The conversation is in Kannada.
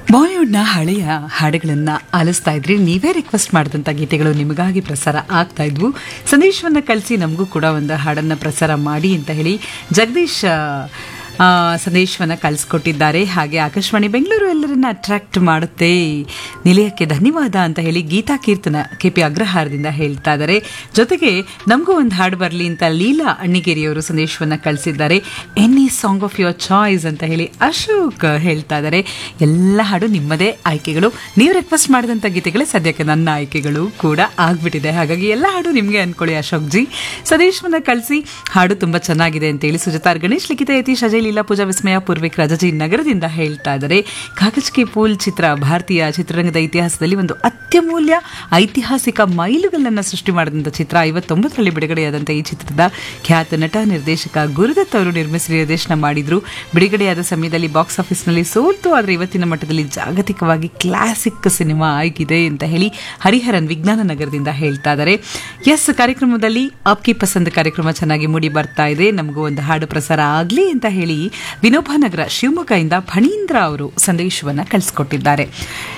ಬಾಲಿವುಡ್ನ ಹಳೆಯ ಹಾಡುಗಳನ್ನು ಆಲಿಸ್ತಾ ಇದ್ರಿ ನೀವೇ ರಿಕ್ವೆಸ್ಟ್ ಮಾಡಿದಂಥ ಗೀತೆಗಳು ನಿಮಗಾಗಿ ಪ್ರಸಾರ ಆಗ್ತಾ ಇದ್ವು ಸಂದೇಶವನ್ನು ಕಳಿಸಿ ನಮಗೂ ಕೂಡ ಒಂದು ಹಾಡನ್ನು ಪ್ರಸಾರ ಮಾಡಿ ಅಂತ ಹೇಳಿ ಜಗದೀಶ್ ಆ, ಸಂದೇಶವನ್ನು ಕಳಿಸ್ಕೊಟ್ಟಿದ್ದಾರೆ ಹಾಗೆ ಆಕಾಶವಾಣಿ ಬೆಂಗಳೂರು ಎಲ್ಲರನ್ನ ಅಟ್ರಾಕ್ಟ್ ಮಾಡುತ್ತೆ ನಿಲಯಕ್ಕೆ ಧನ್ಯವಾದ ಅಂತ ಹೇಳಿ ಗೀತಾ ಕೀರ್ತನ ಕೆ ಪಿ ಅಗ್ರಹಾರದಿಂದ ಹೇಳ್ತಾ ಇದ್ದಾರೆ ಜೊತೆಗೆ ನಮಗೂ ಒಂದು ಹಾಡು ಬರಲಿ ಅಂತ ಲೀಲಾ ಅಣ್ಣಿಗೇರಿಯವರು ಸಂದೇಶವನ್ನು ಕಳಿಸಿದ್ದಾರೆ any song of your choice ಅಂತ ಹೇಳಿ ಅಶೋಕ್ ಹೇಳ್ತಾ ಇದ್ದಾರೆ ಎಲ್ಲ ಹಾಡು ನಿಮ್ಮದೇ ಆಯ್ಕೆಗಳು ನೀವು ರಿಕ್ವೆಸ್ಟ್ ಮಾಡಿದಂಥ ಗೀತೆಗಳೇ ಸದ್ಯಕ್ಕೆ ನನ್ನ ಆಯ್ಕೆಗಳು ಕೂಡ ಆಗ್ಬಿಟ್ಟಿದೆ ಹಾಗಾಗಿ ಎಲ್ಲ ಹಾಡು ನಿಮಗೆ ಅನ್ಕೊಳ್ಳಿ ಅಶೋಕ್ ಜಿ ಸಂದೇಶವನ್ನ ಕಳಿಸಿ ಹಾಡು ತುಂಬಾ ಚೆನ್ನಾಗಿದೆ ಅಂತ ಹೇಳಿ ಸುಜತಾರ್ ಗಣೇಶ್ ಲಿಖಿತ ಯತೀಶ್ ಅಜಯ್ ಲೀಲಾ ಪೂಜಾ ವಿಸ್ಮಯ ಪೂರ್ವಿಕ್ ರಜಜಿ ನಗರದಿಂದ ಹೇಳ್ತಾ ಇದ್ದಾರೆ ಕಾಗಜ್ ಕಿ ಪೂಲ್ ಚಿತ್ರ ಭಾರತೀಯ ಚಿತ್ರರಂಗದ ಇತಿಹಾಸದಲ್ಲಿ ಒಂದು ಅತ್ಯಮೂಲ್ಯ ಐತಿಹಾಸಿಕ ಮೈಲುಗಲ್ಲನ್ನು ಸೃಷ್ಟಿ ಮಾಡಿದಂಥ ಚಿತ್ರ ಐವತ್ತೊಂಬತ್ತರಲ್ಲಿ ಬಿಡುಗಡೆಯಾದಂಥ ಈ ಚಿತ್ರದ ಖ್ಯಾತ ನಟ ನಿರ್ದೇಶಕ ಗುರುದತ್ ಅವರು ನಿರ್ಮಿಸಿ ನಿರ್ದೇಶನ ಮಾಡಿದ್ರು ಬಿಡುಗಡೆಯಾದ ಸಮಯದಲ್ಲಿ ಬಾಕ್ಸ್ ಆಫೀಸ್ನಲ್ಲಿ ಸೋಲ್ತು ಆದರೆ ಇವತ್ತಿನ ಮಟ್ಟದಲ್ಲಿ ಜಾಗತಿಕವಾಗಿ ಕ್ಲಾಸಿಕ್ ಸಿನಿಮಾ ಆಗಿದೆ ಅಂತ ಹೇಳಿ ಹರಿಹರನ್ ವಿಜ್ಞಾನ ನಗರದಿಂದ ಹೇಳ್ತಾ ಇದ್ದಾರೆ ಎಸ್ ಕಾರ್ಯಕ್ರಮದಲ್ಲಿ ಆಪ್ಕಿ ಪಸಂದ್ ಕಾರ್ಯಕ್ರಮ ಚೆನ್ನಾಗಿ ಮೂಡಿ ಬರ್ತಾ ಇದೆ ನಮಗೂ ಒಂದು ಹಾಡು ಪ್ರಸಾರ ಆಗಲಿ ಅಂತ ಹೇಳಿ ವಿನೋಬ ನಗರ ಶಿವಮೊಗ್ಗದಿಂದ ಫಣೀಂದ್ರ ಅವರು ಸಂದೇಶವನ್ನು ಕಳಿಸ್ಕೊಟ್ಟಿದ್ದಾರೆ